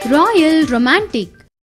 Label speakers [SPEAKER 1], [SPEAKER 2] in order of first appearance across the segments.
[SPEAKER 1] Royal Romantic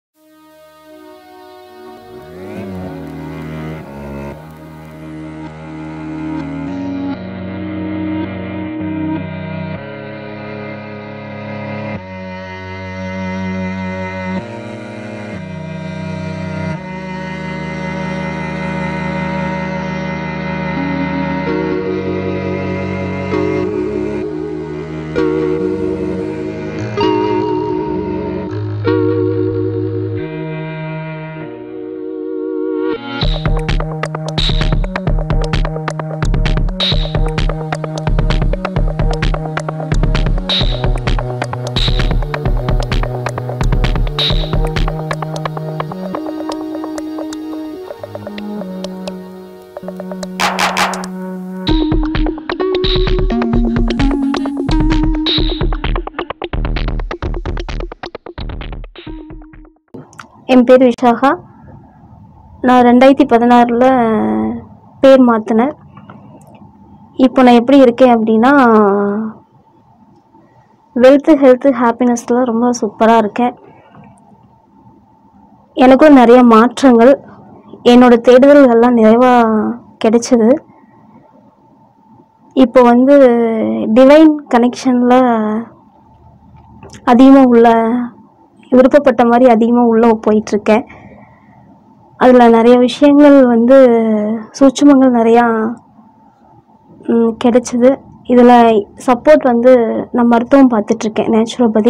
[SPEAKER 2] என் பேர் விஷாகா நான் ரெண்டாயிரத்தி பதினாறில் பேர் மாற்றினேன் இப்போ நான் எப்படி இருக்கேன் அப்படின்னா வெல்த்து ஹெல்த்து ஹாப்பினஸில் ரொம்ப சூப்பராக இருக்கேன் எனக்கும் நிறைய மாற்றங்கள் என்னோட தேடுதல்கள்லாம் நிறைவாக கிடைச்சது இப்போ வந்து டிவைன் கனெக்ஷனில் அதிகமாக உள்ள விருப்பப்பட்ட மாதிரி அதிகமாக உள்ளே போயிட்டுருக்கேன் அதில் நிறைய விஷயங்கள் வந்து சூட்சுமங்கள் நிறையா ம், கிடைச்சிது இதில் சப்போர்ட் வந்து நான் மருத்துவம் பார்த்துட்ருக்கேன் நேச்சுரோபதி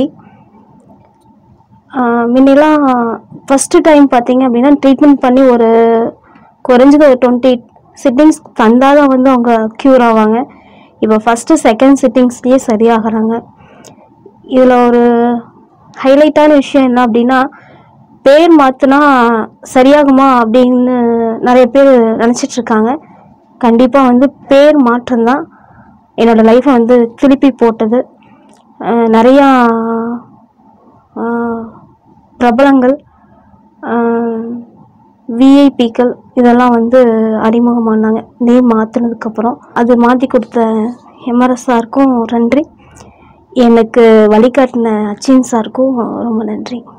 [SPEAKER 2] முன்னெல்லாம் ஃபஸ்ட்டு டைம் பார்த்தீங்க அப்படின்னா ட்ரீட்மெண்ட் பண்ணி ஒரு குறைஞ்சது ஒரு டுவெண்ட்டி சிட்டிங்ஸ் தந்தால் தான் வந்து அவங்க க்யூர் ஆவாங்க இப்போ ஃபஸ்ட்டு செகண்ட் சிட்டிங்ஸ்லேயே சரியாகிறாங்க இதில் ஒரு ஹைலைட்டான விஷயம் என்ன அப்படின்னா பேர் மாற்றினா சரியாகுமா அப்படின்னு நிறைய பேர் நினச்சிட்டு இருக்காங்க கண்டிப்பாக வந்து பேர் மாற்றம்தான் என்னோடய லைஃப்பை வந்து திருப்பி போட்டது அஹ் நிறையா அஹ் பிரபலங்கள் விஐபிக்கள் இதெல்லாம் வந்து அறிமுகமானாங்க நேம் மாற்றினதுக்கப்புறம் அது மாற்றி கொடுத்த எம்ஆர்எஸ் சாருக்கும் நன்றி எனக்கு வழிகாட்டின அச்சின் சாருக்கும் ரொம்ப நன்றி